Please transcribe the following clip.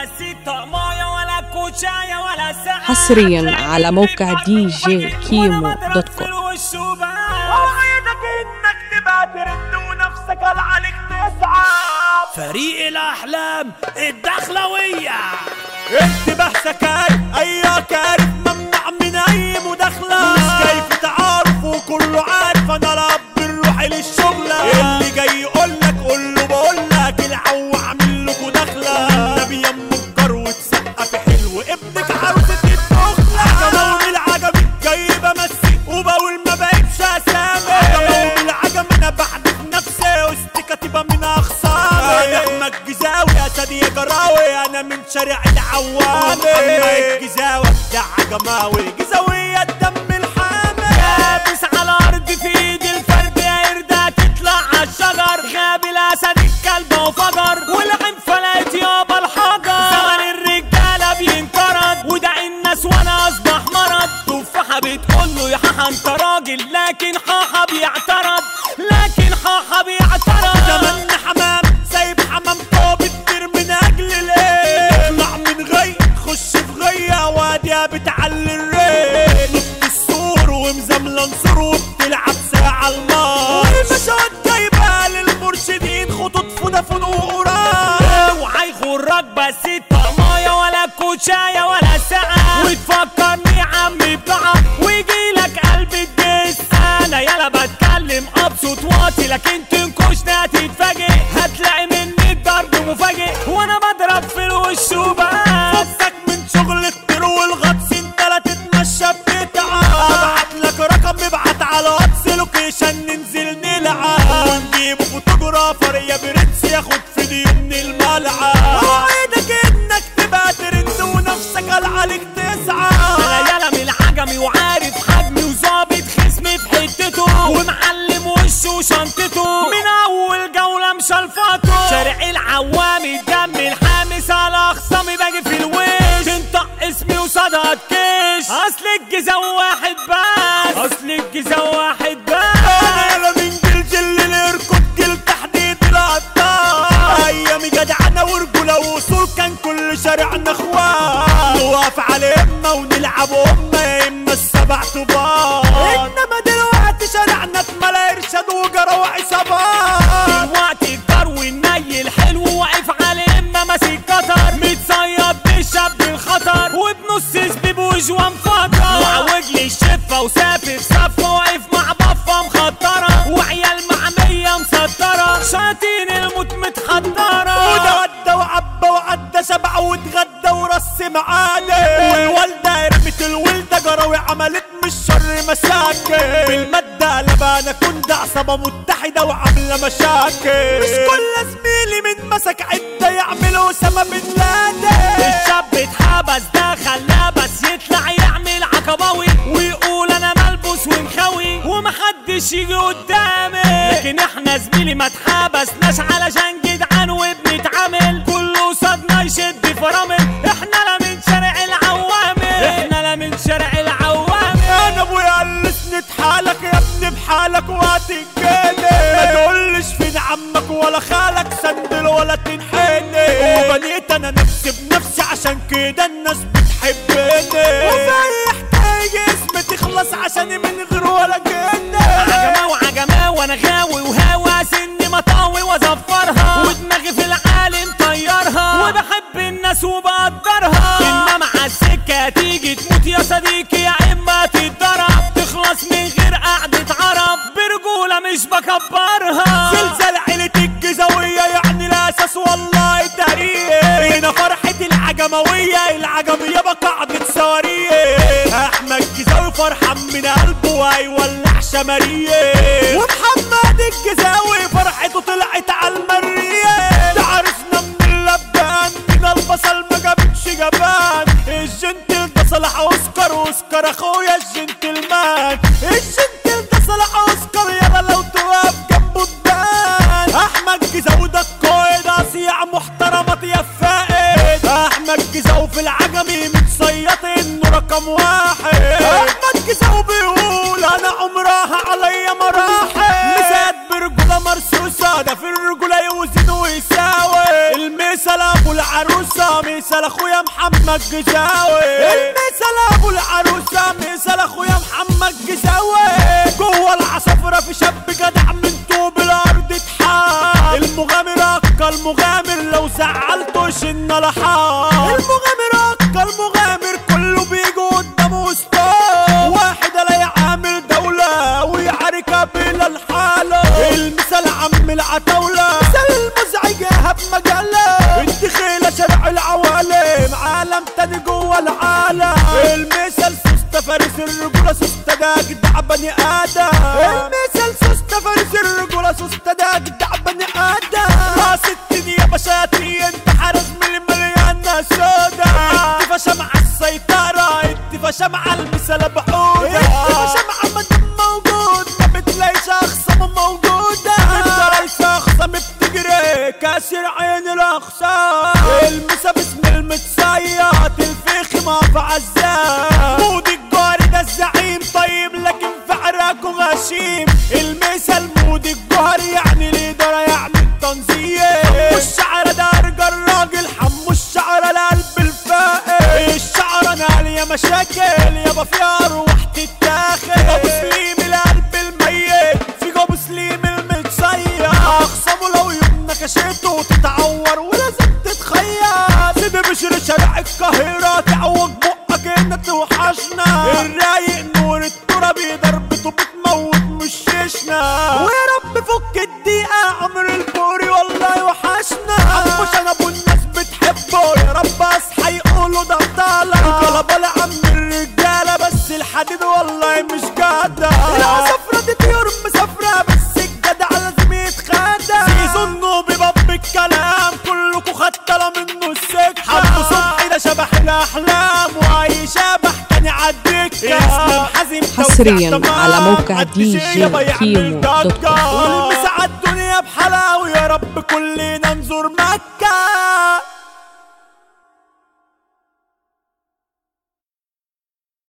بس طقمايه ولا كوتشايه ولا ساعه حصرياً على موقع دي جي كيمو دوت كوم. اوعدك انك تبقى ترد ونفسك قال عليك تسعى فريق الاحلام الدخلويه انتباه سكاري ايوه كارف ممنوع من اي مداخله مش كيف تعارف وكله عارف انا رب الروحي للشغله اللي جاي يقول لك قول له بقول لك العو اعمل لكم دخله النبي يا ام الجر وتسقف حلو ابنك عروسه الدخله عجبه بالعجب جاي بمسي وبقول ما بقتش اسامي عجبه بالعجب انا بحدث نفسي وسط كاتبه من اخصامي انا احمد جزاوي اسد يا جراوي انا من شارع العوامي اما الجزاوي ده عجماوي جزاوية الدم الحامي لابس على الارض في ايد الفرد يا قردة تطلع على الشجر غاب الاسد الكلب وفجر والعين فلقت يابا الحجر زمن الرجالة بينقرض ودع الناس وانا اصبح مرض تفاحة بتقول له يا حاحة انت راجل لكن حاحة بيعترض لكن حاحة بيعترض زمن حمام سايب حمام طوب الدير من اجل الايه اطلع من غي خش في غية وادية بتعلي الريت نط السور ومزاملة نصور وبتلعب ساعة الله والمشهد جايبة للمرشدين خطوط فودافون وقران اوعى يغرك بس الطقماية ولا كوتشاية ولا ساعة وتفكرني يا عم بضاعة ويجيلك قلب الدس انا يلا بتكلم ابسط واطي لكن تنكشني هتتفاجئ هتلاقي مني الضرب مفاجئ وانا بضرب في الوش وبس فكك من شغل الطير والغطس انت لا تتمشى بتتعب ابعت لك رقم ابعت على واتس لوكيشن ننزل نلعب ونجيبه فوتوغرافر يا برنس ياخد فيديو من الملعب اوعدك انك تبقى ترند ونفسك قال عليك تسعى انا يلا من العجمي وعارف حجمي وظابط خصمي في حتته ومعلم وشه وشنطته من اول جوله مشلفطه شارع العوامي الدم الحامس على اخصامي باجي في الوش تنطق اسمي وصدى الكيش اصل الجزا واحد بس اصل الجزا واحد بس انا يلا من جلجل للركض جل تحديد القطاع ايامي جدعنه ورجوله وصول كان كل شارعنا اخوان نوقف على امه ونلعب امه يا اما السبع طوبات انما دلوقتي شارعنا اتملى ارشاد وجرى وعصابات دلوقتي الجار والني الحلو واقف على امه ماسك قطر متصيد بالشاب الخطر وبنص سبيب وجوان فقر وعوج لي الشفه وسافر صفه واقف مع بفه مخطره وعيال معميه مسطره شاطين الموت متحضره وده ودى وعبى وعدى شبع واتغدى ورص معانا والوالده رمت الولده جراوي عملت مش شر مساكن بالمادة لبانة كنت عصابة متحدة وعاملة مشاكل مش كل زميلي من مسك عدة يعمل أسامة بن لادن الشاب اتحبس دخل لبس يطلع يعمل عقباوي ويقول أنا ملبوس ومخوي ومحدش يجي قدامي لكن احنا زميلي ما اتحبسناش علشان جدعان وبنتعامل كله قصادنا يشد فرامل احنا لا من شارع العوامل احنا لا من شارع العوامل انا ابويا قلسني حالك يا ابني بحالك وهتنجني ما تقولش فين عمك ولا خالك سندل ولا تنحني وبنيت انا نفسي بنفسي عشان كده الناس بتحبني وفي حكاية اسمي تخلص عشاني من غير ولا جنة عجمة وعجمة وانا غاوي وهاوى سني مطاوي وازفرها ودماغي في العالم طيرها وبحب الناس وبقدرها انما على السكة تيجي تموت يا صديقي يا اما تتضرب تخلص من غير قعدة عرب برجولة مش بكبرها زلزال عيلة الجزاوية يعني الاساس والله تاريخ هنا فرحة العجموية العجمية بقعدة صواريخ احمد جزاوي فرحان من قلبه وهيولع شماريه ومحمد الجزاوي فرحته طلعت على المريه ده عرسنا من اللبان من البصل ما جابتش جبان الجنتل ده صلاح اوسكار اوسكار اخويا الجنتلمان الجنتل ده صلاح اوسكار يلا لو توقف جنبه تبان احمد جزاوي ده القائد اصيع محترمات يا فائد احمد جزاوي في العجمي متصيط انه رقم واحد احمد جزاوي بيقول انا عمرها عليا مراحل مسات برجولة مرصوصة ده في الرجولة يوزن ويساوي المثل ابو العروسة مثال اخويا محمد جزاوي المثال ابو العروسه مثال اخويا محمد جزاوي جوه العصافره في شاب جدع من طوب الارض اتحال المغامر اكا المغامر لو زعلته شن لحال المغامر اكا المغامر كله بيجي قدامه استاذ واحد الاقي عامل دولة ويعارك بلا الحالة المثال عم العتاولة مثال المزعج هب مجلة الدخيلة شرع العوالم عالم تاني جوه العالم المثال سوسته فارس الرجولة سوسته ده جدع بني ادم المثال سوسته فارس الرجولة سوسته ده جدع بني ادم راس الدنيا بشاتي انت حارس من المليانة سودا اتفشى مع السيطرة اتفشى مع المثال بعودة اتفشى مع مدام موجود ما بتلاقيش اخصام موجودة انت رئيس اخصام بتجري كاسر عين الاخصام المسا باسم المتصيط الفيخ ما في عزام مود الجاري ده الزعيم طيب لكن في عراقه غشيم المسا المود الجوهري يعني الاداره يعني التنظيم حمو الشعر ده ارجى الراجل حمو الشعر القلب الفائق الشعر انا يا مشاكل يابا فيها ارواح تتاخد ابو سليم القلب الميت في ابو سليم المتصير اخصمه لو يوم نكشته تتعور ولازم تتخير سيدي بشر شارع القاهرة تعوج بقك انك توحشنا الرايق نور الترابي ضربته بتموت مش شيشنا ويا رب فك الدقيقة عمر البوري والله وحشنا عموش انا ابو الناس بتحبه يا رب اصحى يقولوا ده طالع طلبة لعم الرجالة بس الحديد والله مش جدع العصفرة دي طيور مسافرة بس الجدع لازم يتخدع سيزون نوبي باب الكلام كلكوا خدتلا منه السكة حبوا صبحي ده شبح الاحلام واي شبح تاني عديك اسلام حازم حصرياً توزيع على تمام. موقع قد دي شي جي يابا يعمل كيمو دوت كوم. ضجة. والمسا الدنيا بحلاوة يا رب كلنا نزور مكة